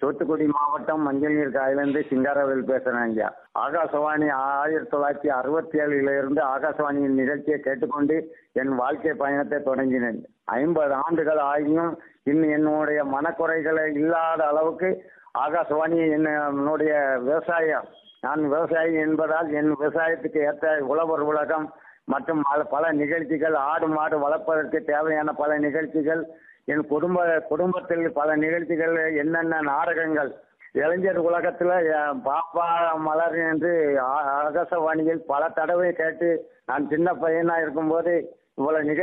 தூத்துக்குடி மாவட்டம் மஞ்சள்நீர் காயிலிருந்து சிங்காரவேல் பேசுறேன் ஐயா ஆகாசவாணி ஆயிரத்தி தொள்ளாயிரத்தி அறுபத்தி ஏழுல இருந்து ஆகாசவாணியின் நிகழ்ச்சியை கேட்டுக்கொண்டு என் வாழ்க்கை பயணத்தை தொடங்கினேன் ஐம்பது ஆண்டுகள் ஆகியும் இன்னும் என்னுடைய மனக்குறைகளை இல்லாத அளவுக்கு ஆகாசவாணி என்னுடைய விவசாயம் நான் விவசாயி என்பதால் என் விவசாயத்துக்கு ஏற்ற உழவர் உலகம் மற்றும் பல- பல நிகழ்ச்சிகள் ஆடு மாடு வளர்ப்பதற்கு தேவையான பல நிகழ்ச்சிகள் என் குடும்ப குடும்பத்தில் பல நிகழ்ச்சிகள் என்னென்ன நாடகங்கள் இளைஞர் உலகத்தில் என் பாப்பா மலர் என்று ஆ- ஆகாசவாணியில் பல தடவை கேட்டு நான் சின்ன பையனா இருக்கும்போது இவ்வளவு நிகழ்ச்சி